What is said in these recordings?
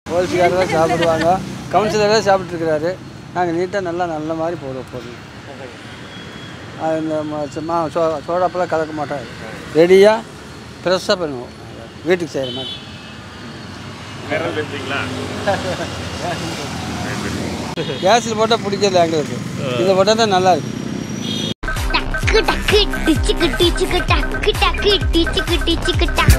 போலீஸ்காரெல்லாம் சாப்பிடுவாங்க கவுன்சிலரே சாப்பிட்ருக்கிறாரு நாங்கள் நீட்டாக நல்லா நல்ல மாதிரி போடுவோம் போடுவோம் அது இந்த ம- சும்மா சோ சோடாப்பெல்லாம் கலக்க மாட்டோம் ரெடியாக ஃப்ரெஷ்ஷாக பண்ணுவோம் வீட்டுக்கு செய்கிற மாதிரி விரல் பேசுறீங்களா கேஸில் போட்டால் பிடிக்கல எங்களுக்கு இதில் போட்டால் தான் நல்லா இருக்கு டக்கு டக்கு டிச்சுக்கு டிச்சுக்கு டக்கு டக்கு டிச்சுக்கு டிச்சுக்கு டக்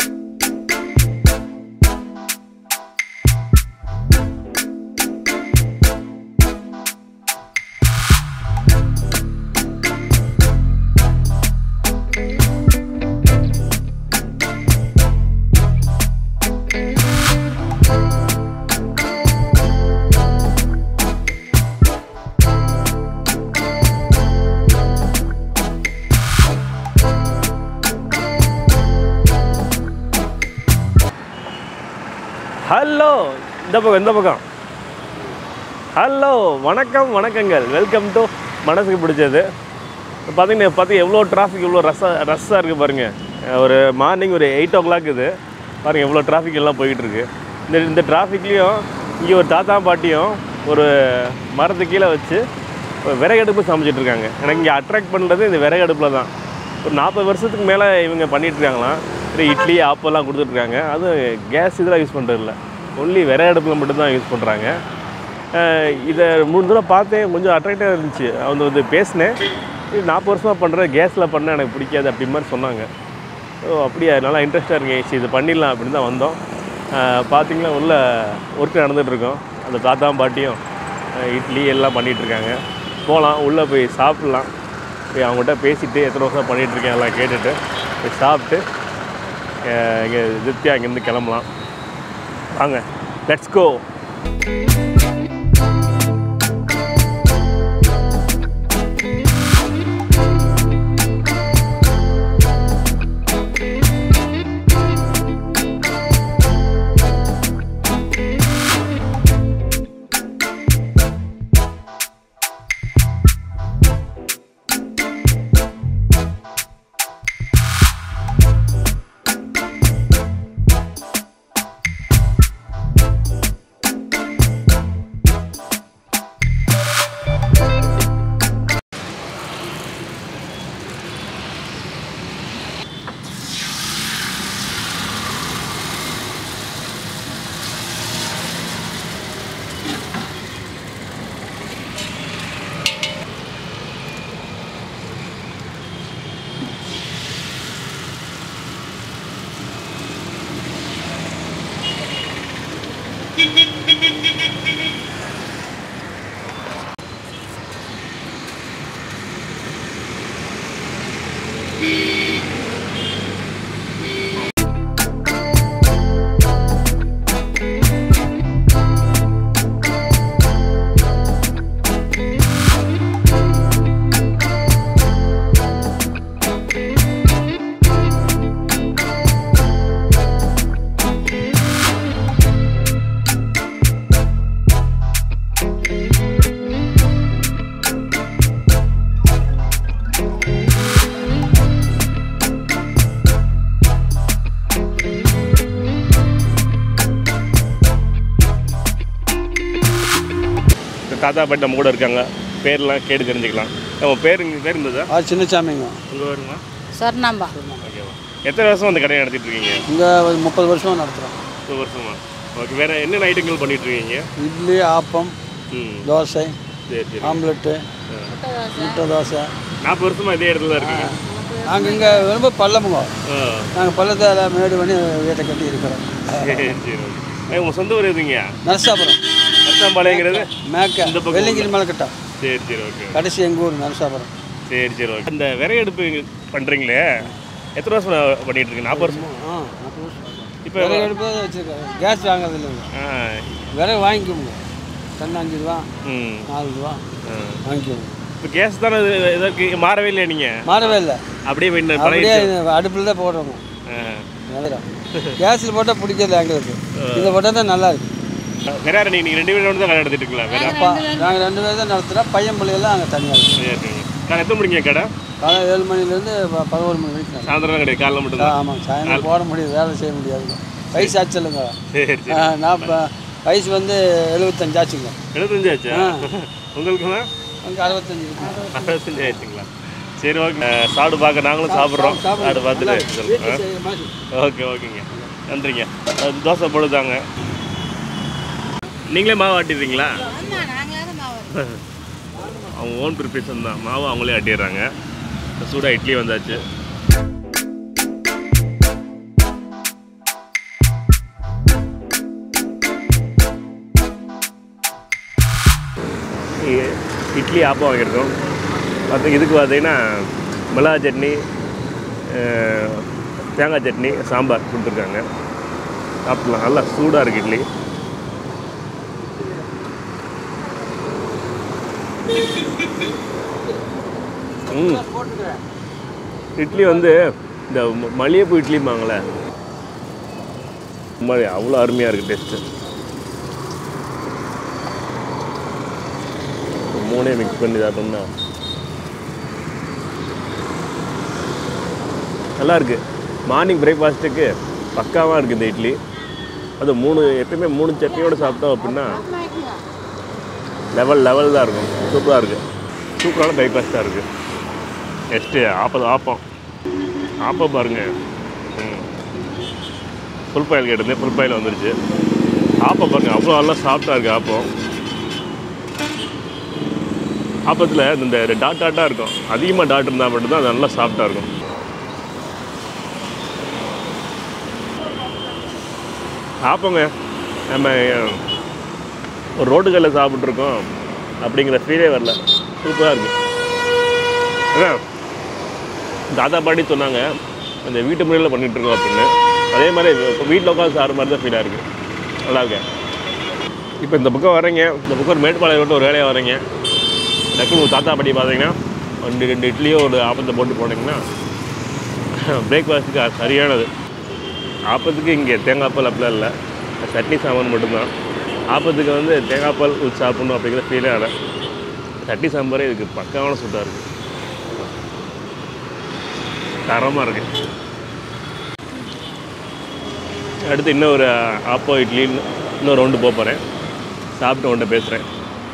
ஹலோ இந்த பக்கம் இந்த பக்கம் ஹலோ வணக்கம் வணக்கங்கள் வெல்கம் டு மனசுக்கு பிடிச்சது பார்த்தீங்கன்னா பார்த்து எவ்வளோ டிராஃபிக் எவ்வளோ ரஷ்ஷாக ரஷ்ஷாக இருக்குது பாருங்கள் ஒரு மார்னிங் ஒரு எயிட் ஓ கிளாக் இது பாருங்கள் எவ்வளோ டிராஃபிக் எல்லாம் போயிட்டு இருக்கு இந்த இந்த டிராஃபிக்லேயும் இங்கே ஒரு தாத்தா பாட்டியும் ஒரு மரத்து கீழே வச்சு ஒரு விறகடுப்பு சமைச்சிட்டு இருக்காங்க எனக்கு இங்கே அட்ராக்ட் பண்ணுறது இந்த விறகடுப்பில் தான் ஒரு நாற்பது வருஷத்துக்கு மேலே இவங்க பண்ணிட்டு இருக்காங்களாம் சரி இட்லி ஆப்பெல்லாம் கொடுத்துட்ருக்காங்க அதுவும் கேஸ் இதெல்லாம் யூஸ் பண்ணுறது இல்லை ஒன்லி விறகு அடுப்பில் மட்டும்தான் யூஸ் பண்ணுறாங்க இதை மூணு தடவை பார்த்தேன் கொஞ்சம் அட்ராக்டாக இருந்துச்சு அவங்க வந்து பேசினேன் இது நாற்பது வருஷமாக பண்ணுறேன் கேஸில் பண்ண எனக்கு பிடிக்காது அப்படி மாதிரி சொன்னாங்க ஓ அப்படியா நல்லா இன்ட்ரெஸ்ட்டாக இருக்கேன் சரி இது பண்ணிடலாம் அப்படின்னு தான் வந்தோம் பார்த்தீங்களா உள்ள ஒர்க் நடந்துகிட்ருக்கோம் அந்த தாத்தா பாட்டியும் அஹ் இட்லி எல்லாம் பண்ணிகிட்டு இருக்காங்க போகலாம் உள்ளே போய் சாப்பிட்லாம் போய் அவங்ககிட்ட பேசிட்டு எத்தனை வருஷம் பண்ணிகிட்டு இருக்கேன் எல்லாம் கேட்டுட்டு போய் சாப்பிட்டு இங்கே திருப்தியாக அங்கேருந்து கிளம்பலாம் வாங்க லெட்ஸ் கோ தாத்தா பாட்டி நம்ம கூட இருக்காங்க பேர்லாம் கேட்டு தெரிஞ்சுக்கலாம் உங்கள் பேர் உங்கள் பேர் இருந்ததா அது சின்னசாமிங்க உங்கள் வருமா சொர்ணாம்பா ஓகேவா எத்தனை வருஷம் அந்த கடையை நடத்திட்டு இருக்கீங்க இங்கே ஒரு முப்பது வருஷமாக நடத்துகிறோம் ஒரு வருஷமா ஓகே வேறு என்னென்ன ஐட்டங்கள் பண்ணிட்டு இருக்கீங்க இட்லி ஆப்பம் ம் தோசை சரி சரி ஆம்லெட்டு முட்டை தோசை நாற்பது வருஷமா இதே இடத்துல தான் இருக்கீங்க நாங்கள் இங்கே ரொம்ப பள்ளமுங்க ஆ நாங்கள் பள்ளத்தை எல்லாம் மேடு பண்ணி வீட்டை கட்டி இருக்கிறோம் சரி சரி ஓகே உங்கள் சொந்த ஊர் எதுங்க நரசாபுரம் நரசாம்பாளையங்கிறது மேக்க இந்த பக்கம் வெள்ளிங்கிரி மலைக்கட்டா சரி சரி ஓகே கடைசி எங்கள் ஊர் நரசாபுரம் சரி சரி ஓகே இந்த விறகடுப்பு பண்ணுறீங்களே எத்தனை வருஷம் பண்ணிட்டு இருக்கீங்க நாற்பது வருஷமா ஆ நாற்பது வருஷம் இப்போ விறகு அடுப்பு வச்சுருக்காங்க கேஸ் வாங்குறது இல்லைங்க ஆ விறகு வாங்கிக்கோங்க தண்ணி அஞ்சு ரூபா ம் நாலு ரூபா ஆ. வாங்கிக்கோங்க இப்போ கேஸ் தானே இது இதற்கு மாறவே இல்லை நீங்கள் மாறவே இல்லை அப்படியே போய் அப்படியே பழைய அடுப்பில் தான் போடுறோங்க ஆ. கேஸில் போட்டால் பிடிக்கல எங்களுக்கு இதை போட்டால் தான் நல்லா இருக்கு வேற யாரு நீங்க ரெண்டு பேரும் தான் கடை நடத்திட்டு இருக்கலாம் வேற அப்பா நாங்கள் ரெண்டு பேரும் தான் நடத்துகிறோம் பையன் பிள்ளைகள்லாம் அங்கே தனியாக இருக்கும் சரி சரிங்க கடை எத்தனை மணிங்க கடை காலை ஏழு மணிலேருந்து ப- பதினோரு மணி வரைக்கும் நடக்கும். சாயந்தரம் கிடையாது காலைல ஆ, மட்டும்தான் ஆமாம் சாயந்தரம் போட முடியாது வேலை செய்ய முடியாதுங்க வயசு ஆச்சுல்லைங்க சரி சரி ஆ, நான் இப்போ வயசு வந்து எழுபத்தஞ்சு ஆச்சுங்க எழுபத்தஞ்சு ஆச்சா உங்களுக்குண்ணா அங்கே அறுபத்தஞ்சு இருக்கு அறுபத்தஞ்சு ஆயிடுச்சுங்களா சரி ஓகே சாப்பிட்டு பார்க்க நாங்களும் சாப்பிட்றோம் சாப்பிட்டு பார்த்துட்டு சொல்லுங்கள் சரி, மாசு. ஓகே ஓகேங்க நன்றிங்க அஹ் தோசை போடுதாங்க நீங்களே மாவு ஆட்டிடுறீங்களா அவங்க ஓன் ப்ரிப்பரேஷன் தான் மாவு அவங்களே ஆட்டிடுறாங்க சூடாக இட்லி வந்தாச்சு இ- இட்லி ஆப்பம் வாங்கியிருக்கோம் பார்த்து இதுக்கு பார்த்தீங்கன்னா மிளகா சட்னி அஹ், தேங்காய் சட்னி சாம்பார் கொடுத்துருக்காங்க சாப்பிட்லாம் நல்லா சூடாக இருக்குது இட்லி ம் இட்லி வந்து இந்த ம- மல்லிகைப்பூ இட்லிம்பாங்களே இந்த மாதிரி அவ்வளோ அருமையாக இருக்குது டேஸ்ட்டு மூணே மிக்ஸ் பண்ணி சாப்பிட்டோம்னா நல்லா இருக்கு மார்னிங் பிரேக்ஃபாஸ்ட்டுக்கு பக்காவாக இருக்குது இந்த இட்லி அது மூணு எப்பயுமே மூணு சட்னியோடு சாப்பிட்டோம் அப்படின்னா லெவல் லெவல் தான் இருக்கும் சூப்பராக இருக்குது சூப்பரான பிரேக்ஃபாஸ்ட்டாக இருக்குது நெக்ஸ்ட்டு ஆப்பம் ஆப்பம் ஆப்பம் பாருங்க ம் ஃபுல் பாயில் கேட்டிருந்தேன் ஃபுல் பாயில் வந்துருச்சு ஆப்பம் பாருங்க அவ்வளோ நல்லா சாஃப்டாக இருக்குது ஆப்பம் ஆப்பத்தில் இந்த டாட் டாட்டாக இருக்கும் அதிகமாக டாட் இருந்தால் மட்டும்தான் அது நல்லா சாஃப்டாக இருக்கும் ஆப்பங்க நம்ம அஹ், ஒரு ரோட்டுகளில் சாப்பிட்ருக்கோம் அப்படிங்கிற ஃபீலே வரல சூப்பராக இருக்குது அதான் தாத்தா பாட்டி சொன்னாங்க அந்த வீட்டு முறையில் பண்ணிகிட்ருக்கோம் அப்படின்னு அதே மாதிரி வீட்டில் உட்காந்து சாப்பிட்ற மாதிரி தான் ஃபீலாக இருக்குது நல்லா இருக்கேன் இப்போ இந்த பக்கம் வரீங்க இந்த பக்கம் ஒரு மேட்டுப்பாளையம் ரோட்டு ஒரு வேலையாக வரீங்க டக்குனு உங்கள் தாத்தா பாட்டி பார்த்தீங்கன்னா ரெண்டு ரெண்டு இட்லியோ ஒரு ஆப்பத்தை போட்டு போனீங்கன்னா பிரேக்ஃபாஸ்ட்டுக்கு அது சரியானது ஆப்பத்துக்கு இங்கே தேங்காய் பால் அப்படிலாம் இல்லை சட்னி சாம்பார் மட்டும்தான் ஆப்பத்துக்கு வந்து தேங்காய் பால் ஊற்றி சாப்பிடணும் அப்படிங்கிற ஃபீலே இல்லை சட்னி சாம்பாரே இதுக்கு பக்காவான சூட்டாக இருக்குது தரமாக இருக்கு அடுத்து இன்னும் ஒரு ஆப்போ இட்லி இன்னும் ரவுண்டு போக போகிறேன் சாப்பிட்டு உன்ட்ட பேசுகிறேன்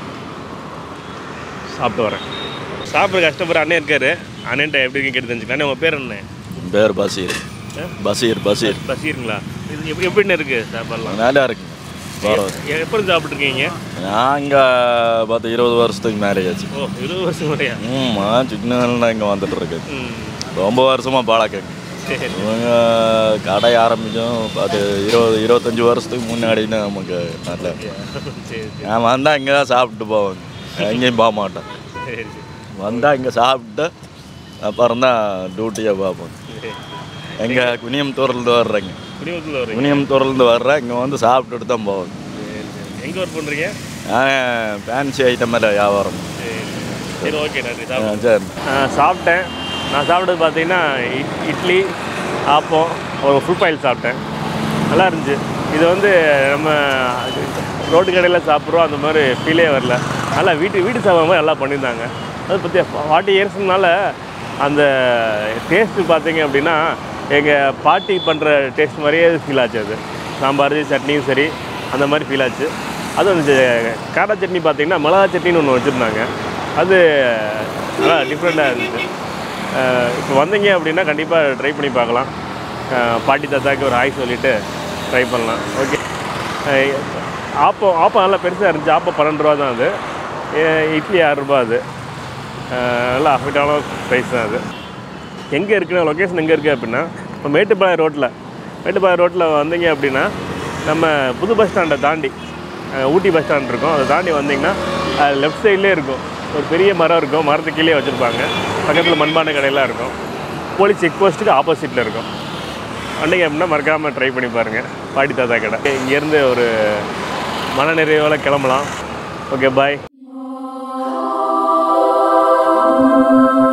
சாப்பிட்டு வரேன் சாப்பிட்ற கஷ்டப்படுற அண்ணன் இருக்காரு அண்ணன்ட்ட எப்படி இருக்கீங்க கேட்டு தெரிஞ்சுக்கலாம் அண்ணே, உங்க பேர் என்ன என் பேர் பசீர் ஆ? பசீர் பசீர் பசீருங்களா இது எப்படி எப்படின்னு இருக்கு சாப்பாடுலாம் நல்லா இருக்குங்க பரவாயில்ல எ- எப்போ சாப்பிட்ருக்கீங்க நான் இங்கே பார்த்து இருபது வருஷத்துக்கு மேரேஜ் ஆச்சு ஓ இருபது வருஷம் முறையா ம் சின்ன இங்கே வந்துட்டு இருக்கு ம் ரொம்ப வருஷமாக பாலக்கங்க சரி இவங்க கடை ஆரம்பித்தோம் பார்த்து இருபது இருபத்தஞ்சி வருஷத்துக்கு முன்னாடின்னு நமக்கு நல்ல சரி சரி நான் வந்தால் இங்கே தான் சாப்பிட்டு போவேங்க எங்கேயும் போக மாட்டேன் சரி சரி வந்தால் இங்கே சாப்பிட்டு அப்புறம் தான் டியூட்டியை பார்ப்போம் சரி எங்கே குனியம்புத்தூர்லேருந்து வர்றேங்க குடிமத்தில் வரீங்க குனியம்புத்தூர்லேருந்து வர்றேன் இங்கே வந்து சாப்பிட்டுட்டு தான் போவேன் சரி சரி எங்கே ஒர்க் பண்ணுறீங்க நான் ஃபேன்சி ஐட்டம் மேலே வியாபாரம் சரி சரி ஓகே நன்றி ஆ, சாப்பிடுங்க சரி சாப்பிட்டேன் நான் சாப்பிட்டது பார்த்தீங்கன்னா இட்- இட்லி ஆப்பம் ஒரு ஃபுல் பாயில் சாப்பிட்டேன் நல்லா இருந்துச்சு இது வந்து நம்ம ரோட்டு கடையில் சாப்பிட்றோம் அந்த மாதிரி ஃபீலே வரல நல்லா வீட்டு வீட்டு சாப்பிட்ற மாதிரி நல்லா பண்ணியிருந்தாங்க அது பற்றி ஃபார்ட்டி இயர்ஸ்னால அந்த டேஸ்ட்டு பார்த்தீங்க அப்படின்னா எங்கள் பாட்டி பண்ணுற டேஸ்ட் மாதிரியே ஃபீல் ஆச்சு அது சாம்பார் சட்னியும் சரி அந்த மாதிரி ஃபீல் ஆச்சு அதுவும் அந்த காடா சட்னி பார்த்தீங்கன்னா மிளகா சட்னின்னு ஒன்று வச்சுருந்தாங்க அது நல்லா டிஃப்ரெண்ட்டாக இருந்துச்சு இப்போ வந்தீங்க அப்படின்னா கண்டிப்பாக ட்ரை பண்ணி பார்க்கலாம் அஹ் பாட்டி தாத்தாக்கு ஒரு ஹாய் சொல்லிவிட்டு ட்ரை பண்ணலாம் ஓகே ஆப்பம் ஆப்பம் நல்லா பெருசாக இருந்துச்சு ஆப்பம் பன்னெண்டு ரூபா தான் அது அஹ் இட்லி ஆறு ரூபா அது அஹ் நல்லா அஃபர்டான ப்ரைஸ் தான் அது எங்கே இருக்குன்னா லொக்கேஷன் எங்கே இருக்குது அப்படின்னா இப்போ மேட்டுப்பாளையம் ரோட்டில் மேட்டுப்பாளையம் ரோட்டில் வந்தீங்க அப்படின்னா நம்ம புது பஸ் ஸ்டாண்டை தாண்டி அஹ் ஊட்டி பஸ் ஸ்டாண்ட் இருக்கும் அதை தாண்டி வந்தீங்கன்னா லெஃப்ட் சைட்லேயே இருக்கும் ஒரு பெரிய மரம் இருக்கும் மரத்துக்கு கீழே வச்சுருப்பாங்க பக்கத்தில் மண்பானை கடையெல்லாம் இருக்கும் போலீஸ் செக் போஸ்ட்டுக்கு ஆப்போசிட்டில் இருக்கும் அன்றைக்கி அப்படின்னா மறக்காமல் ட்ரை பண்ணி பாருங்கள் பாட்டி தாத்தா கடை இங்கேருந்து ஒரு மனநிறைவோட கிளம்பலாம் ஓகே பாய்